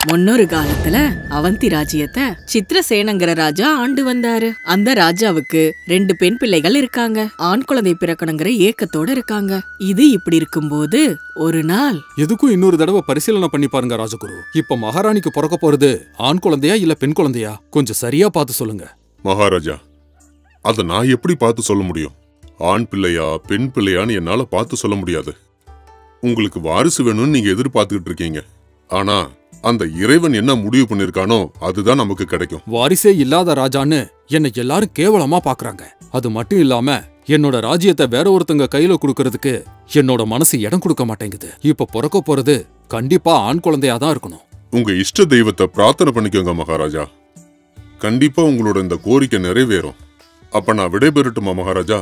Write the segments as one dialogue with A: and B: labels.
A: முன்னொரு காலத்துல அவந்தி ராஜ்யத்தை சித்திரசேனங்கிற ராஜா ஆண்டு வந்தாரு அந்த ராஜாவுக்கு ரெண்டு பெண் பிள்ளைகள் இருக்காங்க ஆண் குழந்தை பிறக்கணுங்கிற ஏக்கத்தோட இருக்காங்க இது இப்படி இருக்கும்போது ஒரு நாள்
B: எதுக்கும் இன்னொரு தடவை பரிசீலனை பண்ணி பாருங்க ராஜகுரு இப்ப மகாராணிக்கு பிறக்க போறது ஆண் குழந்தையா இல்ல பெண் குழந்தையா கொஞ்சம் சரியா பார்த்து சொல்லுங்க
C: மகாராஜா அதை நான் எப்படி பார்த்து சொல்ல முடியும் ஆண் பிள்ளையா பெண் பிள்ளையான்னு என்னால பார்த்து சொல்ல முடியாது உங்களுக்கு வாரிசு வேணும்னு நீங்க எதிர்பார்த்துக்கிட்டு இருக்கீங்க ஆனா அந்த இறைவன் என்ன முடிவு பண்ணிருக்கானோ அதுதான் நமக்கு கிடைக்கும்
B: வாரிசே இல்லாத ராஜான்னு என்னை எல்லாரும் கேவலமா பாக்குறாங்க அது மட்டும் இல்லாம என்னோட ராஜ்யத்தை வேற ஒருத்தங்க கையில கொடுக்கறதுக்கு என்னோட மனசு இடம் கொடுக்க மாட்டேங்குது இப்ப பிறக்க போறது கண்டிப்பா ஆண் குழந்தையா தான் இருக்கணும்
C: உங்க இஷ்ட தெய்வத்தை பிரார்த்தனை பண்ணிக்கோங்க மகாராஜா கண்டிப்பா உங்களோட இந்த கோரிக்கை நிறைவேறும் அப்ப நான் விடைபெறட்டுமா மகாராஜா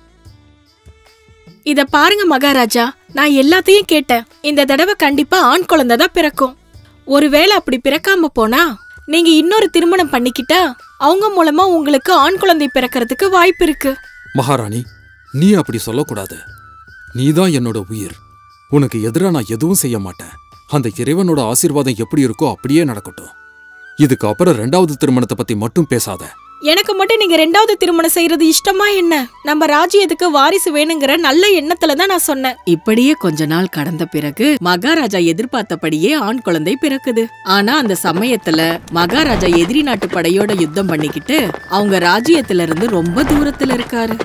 D: இத பாருங்க மகாராஜா நான் எல்லாத்தையும் கேட்டேன் இந்த தடவை கண்டிப்பா ஆண் குழந்தை தான் பிறக்கும் ஒருவேளை அப்படி பிறக்காம போனா நீங்க இன்னொரு திருமணம் பண்ணிக்கிட்டா அவங்க மூலமா உங்களுக்கு ஆண் குழந்தை பிறக்கிறதுக்கு வாய்ப்பு இருக்கு
B: மகாராணி நீ அப்படி சொல்லக்கூடாது நீதான் என்னோட உயிர் உனக்கு எதிரா நான் எதுவும் செய்ய மாட்டேன் அந்த இறைவனோட ஆசீர்வாதம் எப்படி இருக்கோ அப்படியே நடக்கட்டும் இதுக்கு அப்புறம் ரெண்டாவது திருமணத்தை பத்தி மட்டும் பேசாத
D: எனக்கு மட்டும் நீங்க ரெண்டாவது திருமணம் செய்யறது இஷ்டமா என்ன நம்ம ராஜ்யத்துக்கு வாரிசு வேணுங்கிற நல்ல எண்ணத்துல தான் நான் சொன்னேன்
A: இப்படியே கொஞ்ச நாள் கடந்த பிறகு மகாராஜா எதிர்பார்த்தபடியே ஆண் குழந்தை பிறக்குது ஆனா அந்த சமயத்துல மகாராஜா எதிரி நாட்டு படையோட யுத்தம் பண்ணிக்கிட்டு அவங்க ராஜ்யத்துல இருந்து ரொம்ப தூரத்துல இருக்காரு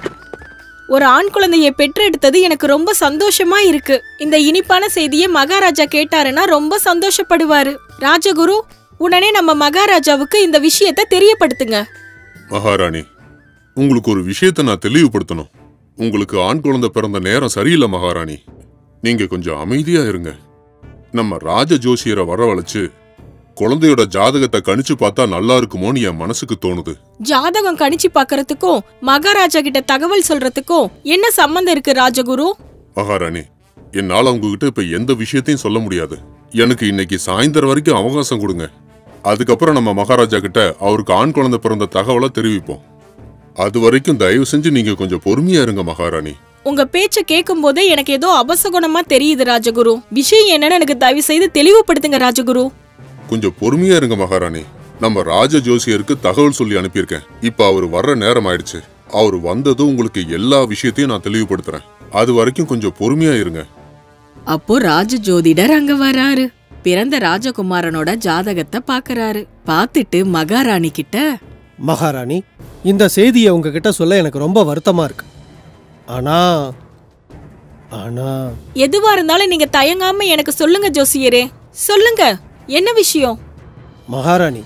D: ஒரு ஆண் குழந்தையை பெற்றெடுத்தது எனக்கு ரொம்ப சந்தோஷமா இருக்கு இந்த இனிப்பான செய்தியை மகாராஜா கேட்டாருன்னா ரொம்ப சந்தோஷப்படுவாரு ராஜகுரு உடனே நம்ம மகாராஜாவுக்கு இந்த விஷயத்தை தெரியப்படுத்துங்க
C: மகாராணி உங்களுக்கு ஒரு விஷயத்தை நான் தெளிவுபடுத்தணும் உங்களுக்கு ஆண் குழந்தை பிறந்த நேரம் சரியில்லை மகாராணி நீங்க கொஞ்சம் அமைதியா இருங்க நம்ம ராஜ ஜோசியரை வரவழைச்சு குழந்தையோட ஜாதகத்தை கணிச்சு பார்த்தா நல்லா இருக்குமோன்னு என் மனசுக்கு தோணுது
D: ஜாதகம் கணிச்சு பார்க்கறதுக்கும் மகாராஜா கிட்ட தகவல் சொல்றதுக்கும் என்ன சம்பந்தம் இருக்கு ராஜகுரு
C: மகாராணி என்னால உங்ககிட்ட இப்ப எந்த விஷயத்தையும் சொல்ல முடியாது எனக்கு இன்னைக்கு சாயந்தரம் வரைக்கும் அவகாசம் கொடுங்க அதுக்கப்புறம் நம்ம மகாராஜா கிட்ட அவருக்கு ஆண் குழந்தை பிறந்த தகவலை தெரிவிப்போம் அது வரைக்கும் தயவு செஞ்சு நீங்க கொஞ்சம் பொறுமையா இருங்க மகாராணி
D: உங்க பேச்ச கேட்கும் போதே எனக்கு ஏதோ அபசகுணமா தெரியுது ராஜகுரு விஷயம் என்னன்னு எனக்கு தயவு செய்து தெளிவுபடுத்துங்க ராஜகுரு
C: கொஞ்சம் பொறுமையா இருங்க மகாராணி நம்ம ராஜ ஜோசியருக்கு தகவல் சொல்லி அனுப்பியிருக்கேன் இப்ப அவர் வர்ற நேரம் ஆயிடுச்சு அவர் வந்ததும் உங்களுக்கு எல்லா விஷயத்தையும் நான் தெளிவுபடுத்துறேன் அது வரைக்கும் கொஞ்சம் பொறுமையா இருங்க
A: அப்போ ராஜ ஜோதிடர் அங்க வராரு பிறந்த ராஜகுமாரனோட ஜாதகத்தை பாக்கறாரு பார்த்துட்டு மகாராணி கிட்ட
E: மகாராணி இந்த செய்தியை உங்ககிட்ட சொல்ல எனக்கு ரொம்ப வருத்தமா இருக்கு ஆனா ஆனா
D: எதுவா இருந்தாலும் நீங்க தயங்காம எனக்கு சொல்லுங்க ஜோசியரே சொல்லுங்க என்ன விஷயம்
E: மகாராணி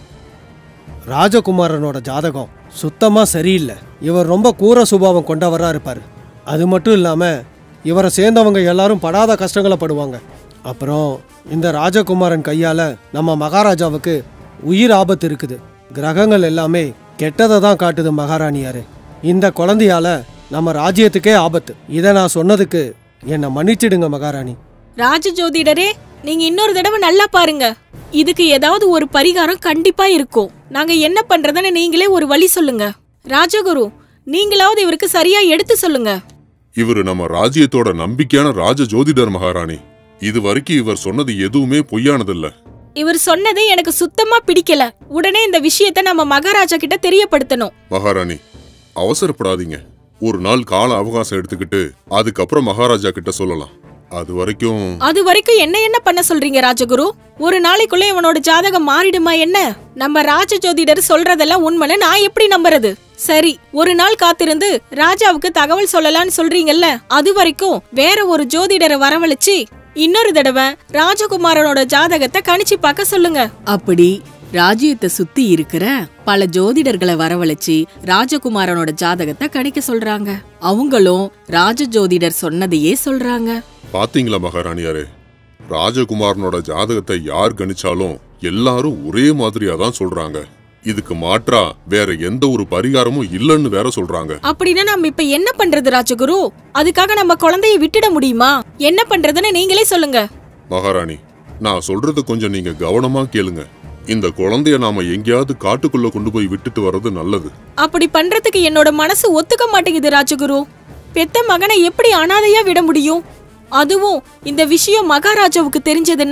E: ராஜகுமாரனோட ஜாதகம் சுத்தமா சரியில்லை இவர் ரொம்ப கூர சுபாவம் கொண்டவரா இருப்பாரு அது மட்டும் இல்லாம இவரை சேர்ந்தவங்க எல்லாரும் படாத கஷ்டங்களை படுவாங்க அப்புறம் இந்த ராஜகுமாரன் கையால நம்ம மகாராஜாவுக்கு உயிர் ஆபத்து இருக்குது கிரகங்கள் எல்லாமே கெட்டதை தான் காட்டுது மகாராணியாரு இந்த குழந்தையால நம்ம ராஜ்யத்துக்கே ஆபத்து இதை நான் சொன்னதுக்கு என்னை மன்னிச்சிடுங்க மகாராணி
D: ராஜ ஜோதிடரே நீங்க இன்னொரு தடவை நல்லா பாருங்க இதுக்கு ஏதாவது ஒரு பரிகாரம் கண்டிப்பா இருக்கும் நாங்க என்ன பண்றதுன்னு நீங்களே ஒரு வழி சொல்லுங்க ராஜகுரு நீங்களாவது இவருக்கு சரியா எடுத்து சொல்லுங்க
C: இவர் நம்ம ராஜ்யத்தோட நம்பிக்கையான ராஜ ஜோதிடர் மகாராணி இது வரைக்கும் இவர் சொன்னது எதுவுமே பொய்யானதில்ல
D: இவர் சொன்னது எனக்கு சுத்தமா பிடிக்கல உடனே இந்த விஷயத்த நம்ம மகாராஜா கிட்ட தெரியப்படுத்தணும்
C: மகாராணி அவசரப்படாதீங்க ஒரு நாள் கால அவகாசம் எடுத்துக்கிட்டு அதுக்கப்புறம் மகாராஜா கிட்ட சொல்லலாம் அது வரைக்கும்
D: அது வரைக்கும் என்ன என்ன பண்ண சொல்றீங்க ராஜகுரு ஒரு நாளைக்குள்ள இவனோட ஜாதகம் மாறிடுமா என்ன நம்ம ராஜ ஜோதிடர் சொல்றதெல்லாம் உண்மைன்னு நான் எப்படி நம்புறது சரி ஒரு நாள் காத்திருந்து ராஜாவுக்கு தகவல் சொல்லலாம்னு சொல்றீங்கல்ல அது வரைக்கும் வேற ஒரு ஜோதிடரை வரவழைச்சு இன்னொரு தடவை ராஜகுமாரனோட ஜாதகத்தை கணிச்சு பார்க்க சொல்லுங்க
A: அப்படி ராஜ்யத்தை சுத்தி இருக்கிற பல ஜோதிடர்களை வரவழைச்சு ராஜகுமாரனோட ஜாதகத்தை கணிக்க சொல்றாங்க அவங்களும் ராஜ ஜோதிடர் சொன்னதையே சொல்றாங்க
C: பாத்தீங்களா மகாராணியாரே ராஜகுமாரனோட ஜாதகத்தை யார் கணிச்சாலும் எல்லாரும் ஒரே மாதிரியா தான் சொல்றாங்க இதுக்கு மாற்றா வேற எந்த ஒரு பரிகாரமும் இல்லைன்னு வேற சொல்றாங்க
D: அப்படின்னா நம்ம இப்ப என்ன பண்றது ராஜகுரு அதுக்காக நம்ம குழந்தைய விட்டுட முடியுமா என்ன பண்றதுன்னு நீங்களே சொல்லுங்க
C: மகாராணி நான் சொல்றது கொஞ்சம் நீங்க கவனமா கேளுங்க இந்த குழந்தைய நாம எங்கேயாவது காட்டுக்குள்ள கொண்டு போய் விட்டுட்டு வர்றது நல்லது
D: அப்படி பண்றதுக்கு என்னோட மனசு ஒத்துக்க மாட்டேங்குது ராஜகுரு பெத்த மகனை எப்படி அனாதையா விட முடியும் அதுவும் இந்த விஷயம் மகாராஜாவுக்கு தெரிஞ்சதுன்னா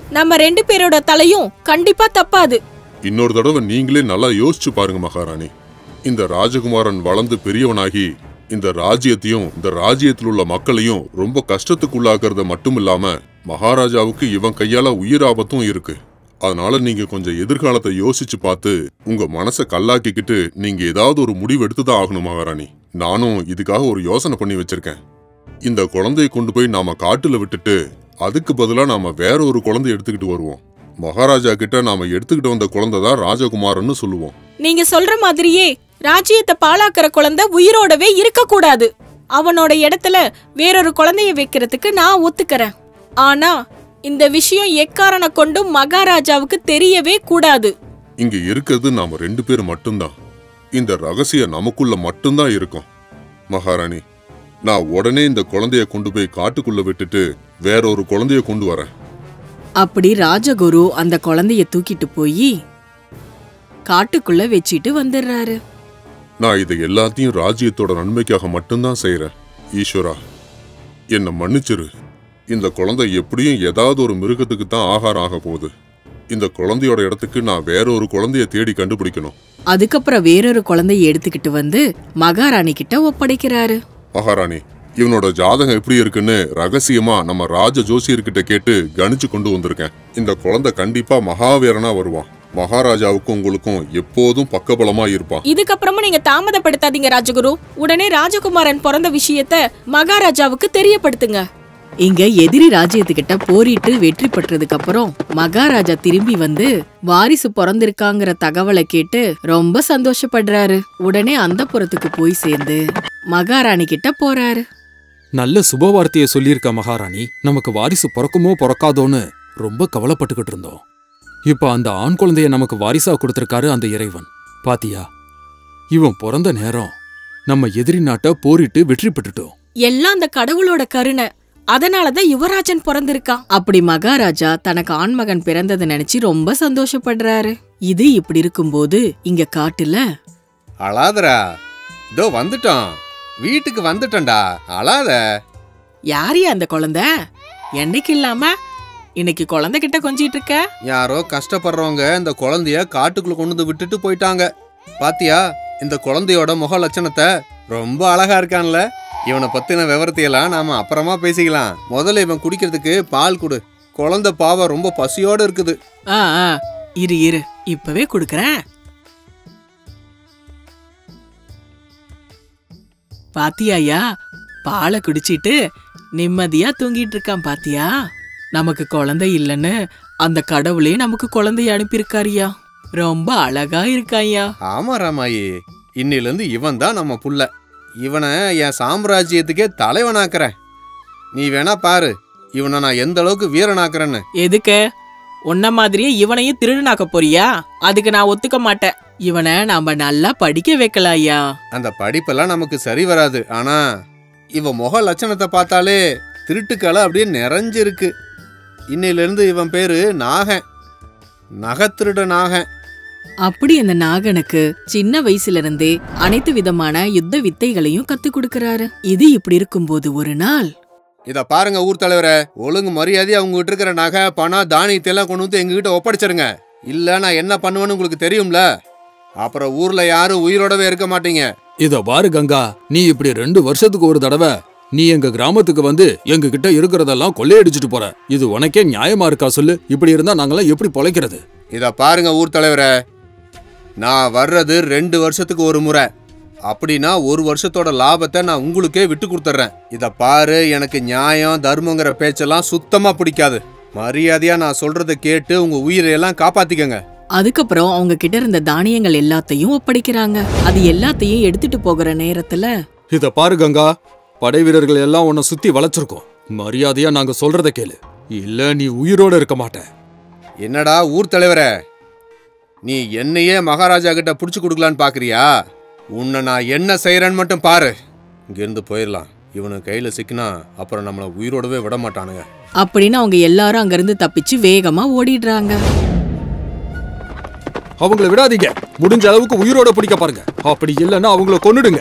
D: நம்ம ரெண்டு பேரோட தலையும் கண்டிப்பா தப்பாது
C: இன்னொரு தடவை நீங்களே நல்லா யோசிச்சு பாருங்க மகாராணி இந்த ராஜகுமாரன் வளர்ந்து பெரியவனாகி இந்த ராஜ்யத்தையும் இந்த ராஜ்யத்தில் உள்ள மக்களையும் ரொம்ப கஷ்டத்துக்குள்ளாக்குறத மட்டும் இல்லாம மகாராஜாவுக்கு இவன் கையால உயிர் ஆபத்தும் இருக்கு அதனால நீங்க கொஞ்சம் எதிர்காலத்தை யோசிச்சு பார்த்து உங்க மனசை கல்லாக்கிக்கிட்டு நீங்க ஏதாவது ஒரு முடிவு எடுத்துதான் ஆகணும் மகாராணி நானும் இதுக்காக ஒரு யோசனை பண்ணி வச்சிருக்கேன் இந்த குழந்தையை கொண்டு போய் நாம காட்டுல விட்டுட்டு அதுக்கு பதிலா நாம வேற ஒரு குழந்தை எடுத்துக்கிட்டு வருவோம் மகாராஜா கிட்ட நாம எடுத்துக்கிட்டு வந்த குழந்தை தான் ராஜகுமாரன்னு சொல்லுவோம்
D: நீங்க சொல்ற மாதிரியே ராஜ்யத்தை பாழாக்குற குழந்தை உயிரோடவே இருக்க கூடாது அவனோட இடத்துல வேறொரு குழந்தைய வைக்கிறதுக்கு நான் ஒத்துக்கறேன் ஆனா இந்த விஷயம் எக்காரண கொண்டும் மகாராஜாவுக்கு தெரியவே கூடாது
C: இங்க இருக்கிறது நாம ரெண்டு பேர் மட்டும்தான் இந்த ரகசியம் நமக்குள்ள மட்டும்தான் இருக்கும் மகாராணி நான் உடனே இந்த குழந்தைய கொண்டு போய் காட்டுக்குள்ள விட்டுட்டு வேற ஒரு குழந்தைய கொண்டு வரேன்
A: அப்படி ராஜகுரு அந்த குழந்தைய தூக்கிட்டு போய் காட்டுக்குள்ள வச்சிட்டு வந்துடுறாரு
C: நான் இதை எல்லாத்தையும் ராஜ்யத்தோட நன்மைக்காக மட்டும்தான் செய்யறேன் ஈஸ்வரா என்னை மன்னிச்சிரு இந்த குழந்தை எப்படியும் ஏதாவது ஒரு மிருகத்துக்கு தான் ஆகாரம் ஆக போகுது இந்த குழந்தையோட இடத்துக்கு நான் வேற ஒரு குழந்தைய தேடி கண்டுபிடிக்கணும்
A: அதுக்கப்புறம் வேறொரு குழந்தைய எடுத்துக்கிட்டு வந்து மகாராணி கிட்ட ஒப்படைக்கிறாரு
C: மகாராணி இவனோட ஜாதகம் எப்படி இருக்குன்னு ரகசியமா நம்ம ராஜ ஜோசியர்கிட்ட கேட்டு கணிச்சு கொண்டு வந்திருக்கேன் இந்த குழந்தை கண்டிப்பா மகாவீரனா வருவான் மகாராஜாவுக்கும் உங்களுக்கும் எப்போதும் பக்கபலமா இருப்பான்
D: இதுக்கப்புறமும் நீங்க தாமதப்படுத்தாதீங்க ராஜகுரு உடனே ராஜகுமாரன் பிறந்த விஷயத்த மகாராஜாவுக்கு தெரியப்படுத்துங்க
A: இங்க எதிரி ராஜ்யத்துக்கிட்ட போரிட்டு வெற்றி பெற்றதுக்கு அப்புறம் மகாராஜா திரும்பி வந்து வாரிசு பிறந்திருக்காங்கிற தகவலை கேட்டு ரொம்ப சந்தோஷப்படுறாரு உடனே அந்த புறத்துக்கு போய் சேர்ந்து மகாராணி கிட்ட போறாரு
B: நல்ல சுபவார்த்தையை சொல்லியிருக்க மகாராணி நமக்கு வாரிசு பிறக்குமோ பிறக்காதோன்னு ரொம்ப கவலைப்பட்டுக்கிட்டு இருந்தோம் இப்ப அந்த ஆண் குழந்தைய நமக்கு வாரிசா கொடுத்திருக்காரு அந்த இறைவன் பாத்தியா இவன் பிறந்த நேரம் நம்ம எதிரி நாட்டை போரிட்டு வெற்றி பெற்றுட்டோம்
D: எல்லாம் அந்த கடவுளோட கருணை அதனாலதான் யுவராஜன் பிறந்திருக்கான்
A: அப்படி மகாராஜா தனக்கு ஆண்மகன் பிறந்ததை நினைச்சு ரொம்ப சந்தோஷப்படுறாரு இது இப்படி இருக்கும்போது இங்க காட்டுல
F: அழாதடா இதோ வந்துட்டோம் வீட்டுக்கு வந்துட்டோம்டா அழாத
A: யாரியா அந்த குழந்தை என்னைக்கு இல்லாம இன்னைக்கு குழந்தை கிட்ட கொஞ்சிட்டு இருக்க
F: யாரோ கஷ்டப்படுறவங்க இந்த குழந்தைய காட்டுக்குள்ள கொண்டு வந்து விட்டுட்டு போயிட்டாங்க பாத்தியா இந்த குழந்தையோட முக லட்சணத்தை ரொம்ப அழகா இருக்கான்ல இவனை பத்தின விவரத்தையெல்லாம் நாம அப்புறமா பேசிக்கலாம் முதல்ல இவன் குடிக்கிறதுக்கு பால் கொடு குழந்தை பாவம் ரொம்ப பசியோட இருக்குது
A: ஆ ஆ, இரு இரு இப்பவே குடுக்கறேன் பாத்தியாயா பாலை குடிச்சிட்டு நிம்மதியா தூங்கிட்டு இருக்கான் பாத்தியா நமக்கு குழந்தை இல்லைன்னு அந்த கடவுளே நமக்கு குழந்தைய அனுப்பியிருக்காருயா ரொம்ப அழகா இருக்காய்யா
F: ஆமா ராமாயி இன்னில இருந்து இவன் தான் நம்ம புள்ள இவனை என் சாம்ராஜ்யத்துக்கே தலைவனாக்குறேன் நீ வேணா பாரு இவனை நான் எந்த அளவுக்கு வீரனாக்குறேன்னு
A: எதுக்கு உன்ன மாதிரியே இவனையும் திருடனாக்க போறியா அதுக்கு நான் ஒத்துக்க மாட்டேன் இவனை நாம நல்லா படிக்க வைக்கலாம் ஐயா
F: அந்த படிப்பெல்லாம் நமக்கு சரி வராது ஆனா இவ முக லட்சணத்தை பார்த்தாலே திருட்டுக்களை அப்படியே நிறைஞ்சிருக்கு இன்னையிலிருந்து இவன் பேரு நாகன் நகத்திருட நாகன்
A: அப்படி அந்த நாகனுக்கு சின்ன வயசுல இருந்தே அனைத்து விதமான யுத்த வித்தைகளையும் கத்து கொடுக்கறாரு இது இப்படி இருக்கும்போது ஒரு நாள்
F: இத பாருங்க ஊர் தலைவரே ஒழுங்கு மரியாதையா அவங்க கிட்ட இருக்கிற நகை பணம் தானியத்தை எல்லாம் கொண்டு வந்து எங்ககிட்ட ஒப்படைச்சிருங்க இல்ல நான் என்ன பண்ணுவேன்னு உங்களுக்கு தெரியும்ல அப்புறம் ஊர்ல யாரும் உயிரோடவே இருக்க மாட்டீங்க
B: இத பாரு கங்கா நீ இப்படி ரெண்டு வருஷத்துக்கு ஒரு தடவை நீ எங்க கிராமத்துக்கு வந்து எங்க கிட்ட இருக்கிறதெல்லாம் கொள்ளையடிச்சிட்டு போற இது உனக்கே நியாயமா இருக்கா சொல்லு இப்படி இருந்தா நாங்கெல்லாம் எப்படி பொழைக்கிறது
F: இத பாருங்க ஊர் தலைவரே நான் வர்றது ரெண்டு வருஷத்துக்கு ஒரு முறை அப்படின்னா ஒரு வருஷத்தோட லாபத்தை நான் உங்களுக்கே விட்டு கொடுத்துட்றேன் இத பாரு எனக்கு நியாயம் தர்மங்கிற பேச்செல்லாம் சுத்தமா பிடிக்காது மரியாதையா நான் சொல்றதை கேட்டு உங்க உயிரையெல்லாம் காப்பாத்திக்கங்க
A: அதுக்கப்புறம் அவங்க கிட்ட இருந்த தானியங்கள் எல்லாத்தையும் ஒப்படைக்கிறாங்க அது எல்லாத்தையும் எடுத்துட்டு போகிற நேரத்துல
B: இத பாரு கங்கா படை வீரர்கள் எல்லாம் உன்னை சுத்தி வளைச்சிருக்கோம் மரியாதையா நாங்க சொல்றத கேளு இல்ல நீ உயிரோட இருக்க மாட்ட
F: என்னடா ஊர் தலைவரே நீ என்னையே மகாராஜா கிட்ட புடிச்சு கொடுக்கலான்னு பாக்குறியா உன்னை நான் என்ன செய்யறேன்னு மட்டும் பாரு இங்கிருந்து போயிடலாம் இவனு கையில சிக்கினா அப்புறம் நம்மள உயிரோடவே விட மாட்டானுங்க
A: அப்படின்னு அவங்க எல்லாரும் அங்கிருந்து தப்பிச்சு வேகமா ஓடிடுறாங்க
B: அவங்கள விடாதீங்க முடிஞ்ச அளவுக்கு உயிரோட பிடிக்க பாருங்க அப்படி இல்லைன்னா அவங்கள கொன்னுடுங்க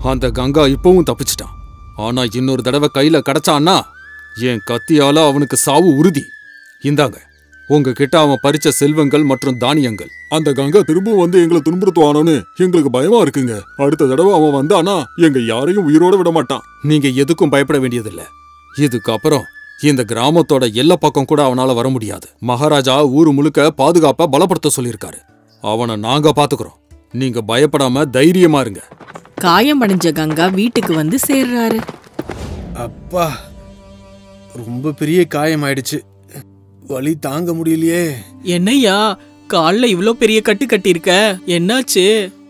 B: அந்த கங்கா இப்பவும் தப்பிச்சிட்டான் ஆனா இன்னொரு தடவை கையில கிடைச்சான்னா என் கத்தியால அவனுக்கு சாவு உறுதி இந்தாங்க உங்ககிட்ட அவன் பறிச்ச செல்வங்கள் மற்றும் தானியங்கள் அந்த கங்கா திரும்பவும் வந்து எங்களை துன்புறுத்துவானோன்னு எங்களுக்கு பயமா இருக்குங்க அடுத்த தடவை அவன் வந்தானா எங்க யாரையும் உயிரோட விட மாட்டான் நீங்க எதுக்கும் பயப்பட வேண்டியதில்ல இதுக்கப்புறம் இந்த கிராமத்தோட எல்லா பக்கம் கூட அவனால வர முடியாது மகாராஜா ஊரு முழுக்க பாதுகாப்ப பலப்படுத்த சொல்லியிருக்காரு அவனை நாங்க பாத்துக்கிறோம் நீங்க பயப்படாம தைரியமா இருங்க
A: காயமடைஞ்ச கங்கா வீட்டுக்கு வந்து சேர்றாரு
F: அப்பா ரொம்ப பெரிய காயம் ஆயிடுச்சு வலி தாங்க முடியலையே
D: என்னய்யா கால்ல இவ்ளோ பெரிய கட்டு கட்டியிருக்க என்னாச்சு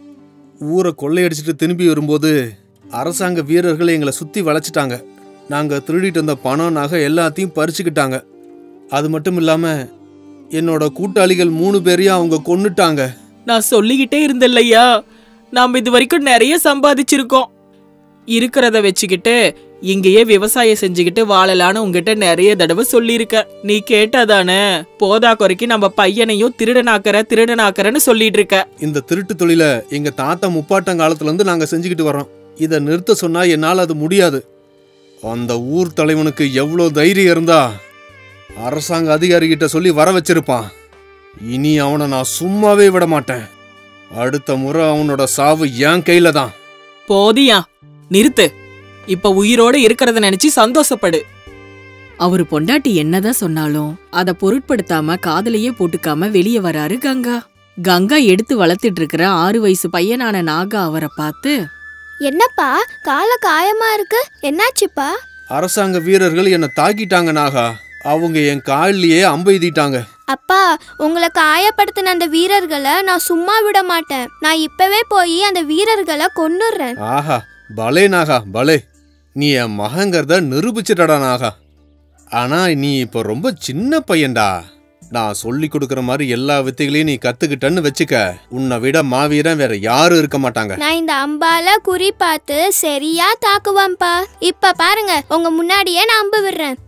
F: ஊரை கொள்ளையடிச்சிட்டு திரும்பி வரும்போது அரசாங்க வீரர்கள் எங்களை சுத்தி வளைச்சிட்டாங்க நாங்க திருடிட்டு வந்த பணம் நகை எல்லாத்தையும் பறிச்சுக்கிட்டாங்க அது மட்டும் இல்லாம என்னோட கூட்டாளிகள் மூணு பேரையும் அவங்க கொன்னுட்டாங்க
D: நான் சொல்லிக்கிட்டே இருந்தல்லையா நாம் இது வரைக்கும் நிறைய சம்பாதிச்சிருக்கோம் இருக்கிறத வச்சுக்கிட்டு இங்கேயே விவசாயம் செஞ்சுக்கிட்டு வாழலான்னு உங்ககிட்ட நிறைய தடவை சொல்லியிருக்கேன் நீ கேட்டாதானே போதா குறைக்கு நம்ம பையனையும் திருடனாக்கற திருடனாக்கறன்னு சொல்லிட்டு இருக்க
F: இந்த திருட்டு தொழிலை எங்க தாத்தா முப்பாட்டங்காலத்துல இருந்து நாங்க செஞ்சுக்கிட்டு வர்றோம் இதை நிறுத்த சொன்னா என்னால் அது முடியாது அந்த ஊர் தலைவனுக்கு எவ்வளோ தைரியம் இருந்தா அரசாங்க அதிகாரிகிட்ட சொல்லி வர வச்சிருப்பான் இனி அவனை நான் சும்மாவே விட மாட்டேன் அடுத்த முறை அவனோட சாவு என் கையில தான்
D: போதியா நிறுத்து இப்ப உயிரோட இருக்கிறத நினைச்சு சந்தோஷப்படு
A: அவரு பொண்டாட்டி என்னதான் சொன்னாலும் அத பொருட்படுத்தாம காதலையே போட்டுக்காம வெளியே வராரு கங்கா கங்கா எடுத்து வளர்த்துட்டு இருக்கிற ஆறு வயசு பையனான நாகா அவரை பார்த்து
G: என்னப்பா கால காயமா இருக்கு என்னாச்சுப்பா
F: அரசாங்க வீரர்கள் என்னை தாக்கிட்டாங்க நாகா அவங்க என் காலிலேயே அம்பெய்திட்டாங்க
G: அப்பா உங்களை காயப்படுத்தின அந்த வீரர்களை நான் சும்மா விட மாட்டேன் நான் இப்பவே போய் அந்த வீரர்களை கொன்னுடுறேன்
F: ஆஹா பலே நாகா பலே நீ என் மகங்கிறத நிரூபிச்சிட்டடா நாகா ஆனா நீ இப்போ ரொம்ப சின்ன பையன்டா நான் சொல்லி கொடுக்குற மாதிரி எல்லா வித்தைகளையும் நீ கத்துக்கிட்டன்னு வச்சுக்க உன்னை விட மாவீரன் வேற யாரும் இருக்க மாட்டாங்க
G: நான் இந்த அம்பால குறி பார்த்து சரியா தாக்குவேன்ப்பா இப்ப பாருங்க உங்க முன்னாடியே நான் அம்பு விடுறேன்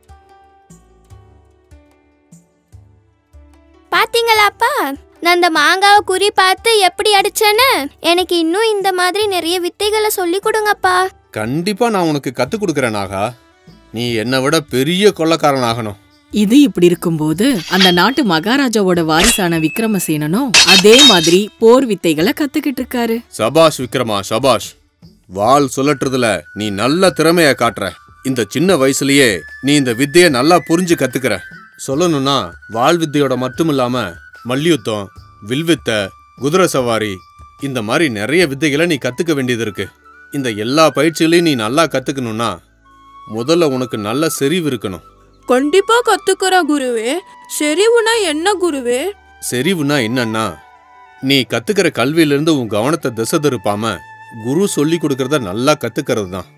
G: பாத்தீங்களாப்பா நான் இந்த மாங்காவை குறி பார்த்து எப்படி அடிச்சேன்னு எனக்கு இன்னும் இந்த மாதிரி நிறைய வித்தைகளை சொல்லி கொடுங்கப்பா
F: கண்டிப்பா நான் உனக்கு கத்து கொடுக்குறேன் நாகா நீ என்னை விட பெரிய கொள்ளக்காரன் ஆகணும்
A: இது இப்படி இருக்கும்போது அந்த நாட்டு மகாராஜாவோட வாரிசான விக்ரமசேனனும் அதே மாதிரி போர் வித்தைகளை கத்துக்கிட்டு இருக்காரு
F: சபாஷ் விக்ரமா சபாஷ் வாள் சுழற்றுதுல நீ நல்ல திறமைய காட்டுற இந்த சின்ன வயசுலயே நீ இந்த வித்தைய நல்லா புரிஞ்சு கத்துக்கிற சொல்லணும்னா வாள் வித்தையோட மட்டும் இல்லாம மல்யுத்தம் வில்வித்தை குதிரை சவாரி இந்த மாதிரி நிறைய வித்தைகளை நீ கத்துக்க வேண்டியது இருக்கு இந்த எல்லா பயிற்சிகளையும் நீ நல்லா கத்துக்கணும்னா முதல்ல உனக்கு நல்ல செறிவு இருக்கணும்
H: கண்டிப்பா கத்துக்கிறேன் குருவே செறிவுனா என்ன குருவே
F: செறிவுனா என்னன்னா நீ கத்துக்கிற கல்வியிலிருந்து உன் கவனத்தை திசை திருப்பாம குரு சொல்லி கொடுக்கறத நல்லா கத்துக்கிறது தான்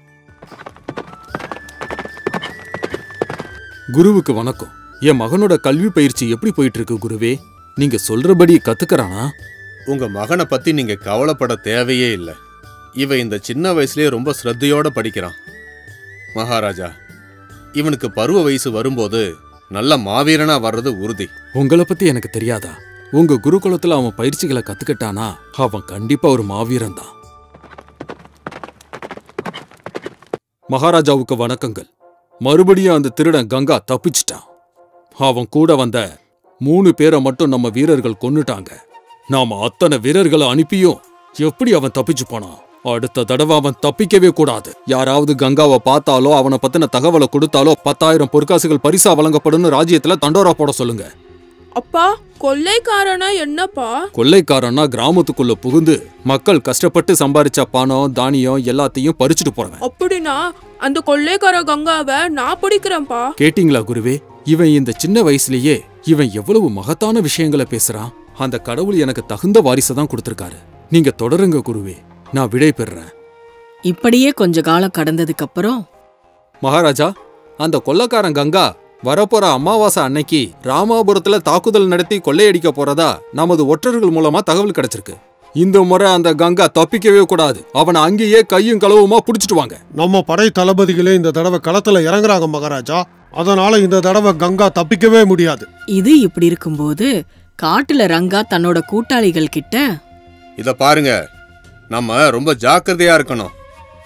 B: குருவுக்கு வணக்கம் என் மகனோட கல்வி பயிற்சி எப்படி போயிட்டு இருக்கு குருவே நீங்க சொல்றபடி கத்துக்கறானா
F: உங்க மகனை பத்தி நீங்க கவலைப்பட தேவையே இல்லை இவன் இந்த சின்ன வயசுலயே ரொம்ப ஸ்ரத்தையோட படிக்கிறான் மகாராஜா இவனுக்கு பருவ வயசு வரும்போது நல்ல மாவீரனா வர்றது உறுதி
B: உங்களை பத்தி எனக்கு தெரியாதா உங்க குருகுலத்துல அவன் பயிற்சிகளை கத்துக்கிட்டானா அவன் கண்டிப்பா ஒரு மாவீரன் தான் மகாராஜாவுக்கு வணக்கங்கள் மறுபடியும் அந்த திருடன் கங்கா தப்பிச்சிட்டான் அவன் கூட வந்த மூணு பேரை மட்டும் நம்ம வீரர்கள் கொன்னுட்டாங்க நாம அத்தனை வீரர்களை அனுப்பியும் எப்படி அவன் தப்பிச்சு போனான் அடுத்த தடவை அவன் தப்பிக்கவே கூடாது யாராவது கங்காவை பார்த்தாலோ அவனை பத்தின தகவலை கொடுத்தாலோ பத்தாயிரம் பொற்காசுகள் பரிசா வழங்கப்படும்னு ராஜ்யத்துல தண்டோரா போட சொல்லுங்க
H: அப்பா கொள்ளைக்காரனா என்னப்பா
B: கொள்ளைக்காரன்னா கிராமத்துக்குள்ள புகுந்து மக்கள் கஷ்டப்பட்டு சம்பாரிச்ச பணம் தானியம் எல்லாத்தையும் பறிச்சுட்டு போறவன்
H: அப்படின்னா அந்த கொள்ளைக்கார கங்காவை நான் பிடிக்கிறேன்ப்பா
B: கேட்டீங்களா குருவே இவன் இந்த சின்ன வயசுலயே இவன் எவ்வளவு மகத்தான விஷயங்களை பேசுறான் அந்த கடவுள் எனக்கு தகுந்த வாரிசை தான் கொடுத்திருக்காரு நீங்க தொடருங்க குருவே நான் விடை பெறுறேன்
A: இப்படியே கொஞ்ச காலம் கடந்ததுக்கு அப்புறம்
B: மகாராஜா அந்த கொள்ளக்காரன் கங்கா வரப்போற அமாவாசை அன்னைக்கு ராமாபுரத்துல தாக்குதல் நடத்தி கொள்ளையடிக்க போறதா நமது ஒற்றர்கள் மூலமா தகவல் கிடைச்சிருக்கு இந்த முறை அந்த கங்கா தப்பிக்கவே கூடாது அவனை அங்கேயே கையும் களவுமா புடிச்சிட்டு வாங்க
E: நம்ம படை தளபதிகளே இந்த தடவை களத்துல இறங்குறாங்க மகாராஜா அதனால இந்த தடவை கங்கா தப்பிக்கவே முடியாது
A: இது இப்படி இருக்கும்போது காட்டுல ரங்கா தன்னோட கூட்டாளிகள் கிட்ட
F: இத பாருங்க நம்ம ரொம்ப ஜாக்கிரதையா இருக்கணும்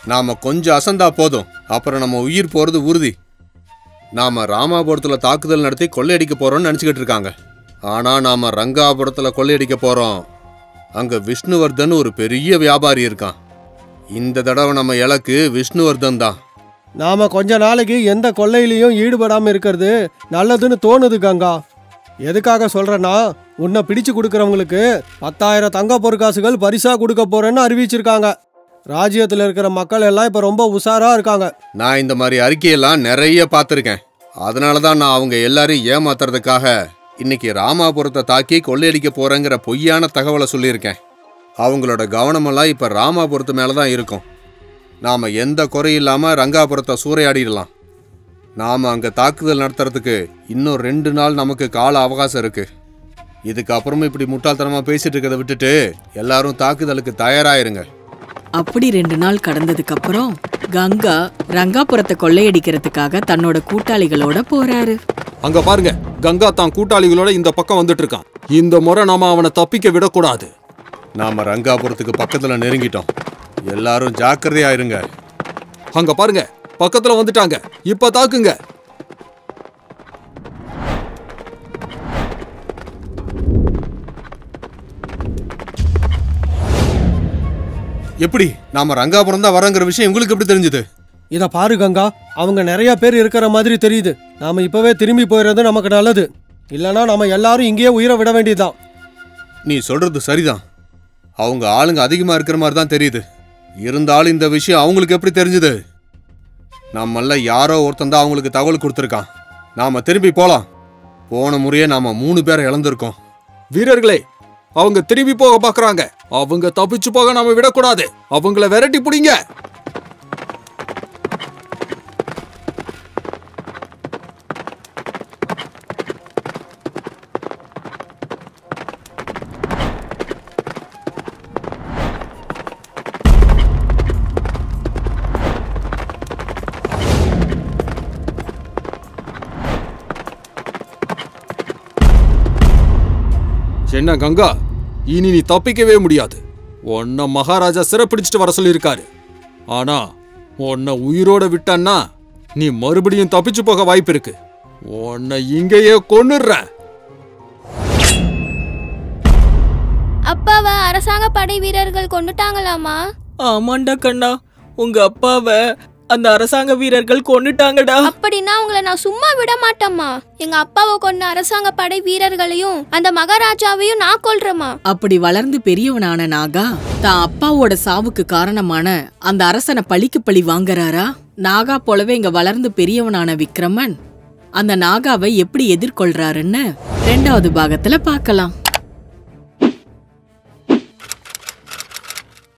F: நாம கொஞ்சம் அசந்தா போதும் அப்புறம் நம்ம உயிர் போறது உறுதி நாம ராமாபுரத்துல தாக்குதல் நடத்தி கொள்ளையடிக்க போறோம்னு நினைச்சுக்கிட்டு இருக்காங்க ஆனா நாம ரங்காபுரத்துல கொள்ளையடிக்க போறோம் அங்க விஷ்ணுவர்தன் ஒரு பெரிய வியாபாரி இருக்கான் இந்த தடவை நம்ம இலக்கு விஷ்ணுவர்தன் தான்
E: நாம கொஞ்ச நாளைக்கு எந்த கொள்ளையிலையும் ஈடுபடாம இருக்கிறது நல்லதுன்னு தோணுது கங்கா எதுக்காக சொல்றேன்னா உன்னை பிடிச்சு கொடுக்கறவங்களுக்கு பத்தாயிரம் தங்க பொற்காசுகள் பரிசா கொடுக்க போறேன்னு அறிவிச்சிருக்காங்க ராஜ்யத்தில் இருக்கிற மக்கள் எல்லாம் இப்போ ரொம்ப உஷாரா இருக்காங்க
F: நான் இந்த மாதிரி அறிக்கையெல்லாம் நிறைய பார்த்துருக்கேன் அதனால தான் நான் அவங்க எல்லாரையும் ஏமாத்துறதுக்காக இன்னைக்கு ராமாபுரத்தை தாக்கி கொள்ளையடிக்க போறேங்கிற பொய்யான தகவலை சொல்லியிருக்கேன் அவங்களோட கவனமெல்லாம் இப்போ ராமாபுரத்து மேலே தான் இருக்கும் நாம எந்த குறையில்லாம ரங்காபுரத்தை சூறையாடிடலாம் நாம அங்க தாக்குதல் நடத்துறதுக்கு இன்னும் ரெண்டு நாள் நமக்கு கால அவகாசம் இருக்கு இதுக்கப்புறமும் இப்படி முட்டாள்தனமா பேசிட்டு இருக்கிறத விட்டுட்டு எல்லாரும் தாக்குதலுக்கு தயாராயிருங்க
A: அப்படி ரெண்டு நாள் கடந்ததுக்கு அப்புறம் கங்கா ரங்காபுரத்தை கொள்ளையடிக்கிறதுக்காக தன்னோட கூட்டாளிகளோட போறாரு
B: அங்க பாருங்க கங்கா தான் கூட்டாளிகளோட இந்த பக்கம் வந்துட்டு இருக்கான் இந்த முறை நாம அவனை தப்பிக்க விடக்கூடாது
F: நாம ரங்காபுரத்துக்கு பக்கத்துல நெருங்கிட்டோம் எல்லாரும் ஜாக்கிரதையா இருங்க
B: அங்க பாருங்க பக்கத்துல வந்துட்டாங்க இப்ப தாக்குங்க
F: எப்படி நாம ரங்காபுரம் தான் வரோங்கிற விஷயம் உங்களுக்கு எப்படி தெரிஞ்சது
E: இதை பாரு கங்கா அவங்க நிறைய பேர் இருக்கிற மாதிரி தெரியுது நாம இப்பவே திரும்பி போயிடுறது நமக்கு நல்லது இல்லைன்னா நாம எல்லாரும் இங்கேயே உயிரை விட வேண்டியதுதான்
F: நீ சொல்றது சரிதான் அவங்க ஆளுங்க அதிகமா இருக்கிற மாதிரி தான் தெரியுது இருந்தாலும் இந்த விஷயம் அவங்களுக்கு எப்படி தெரிஞ்சது நம்மள யாரோ ஒருத்தன் தான் அவங்களுக்கு தகவல் கொடுத்துருக்கான் நாம திரும்பி போலாம் போன முறையே நாம மூணு பேரை இழந்திருக்கோம்
B: வீரர்களே அவங்க திரும்பி போக பாக்குறாங்க அவங்க தப்பிச்சு போக நாம விடக்கூடாது அவங்கள விரட்டி பிடிங்க என்ன கங்கா இனி நீ தப்பிக்கவே முடியாது உன்னை மகாராஜா சிறப்பிடிச்சிட்டு வர சொல்லியிருக்காரு ஆனா உன்னை உயிரோட விட்டன்னா நீ மறுபடியும் தப்பிச்சு போக வாய்ப்பு இருக்கு உன்னை இங்கேயே கொன்னுடுறேன்
G: அப்பாவை அரசாங்க படை வீரர்கள் கொண்டுட்டாங்களாமா
D: ஆமாண்டா கண்ணா உங்க அப்பாவை அந்த அரசாங்க வீரர்கள் கொன்னுட்டாங்கடா
G: அப்படின்னா உங்களை நான் சும்மா விட மாட்டேம்மா எங்க அப்பாவை கொண்ட அரசாங்க படை வீரர்களையும் அந்த மகாராஜாவையும் நான் கொல்றேம்மா
A: அப்படி வளர்ந்து பெரியவனான நாகா தான் அப்பாவோட சாவுக்கு காரணமான அந்த அரசனை பழிக்கு பழி வாங்குறாரா நாகா போலவே இங்க வளர்ந்து பெரியவனான விக்ரமன் அந்த நாகாவை எப்படி எதிர்கொள்றாருன்னு ரெண்டாவது பாகத்துல பார்க்கலாம்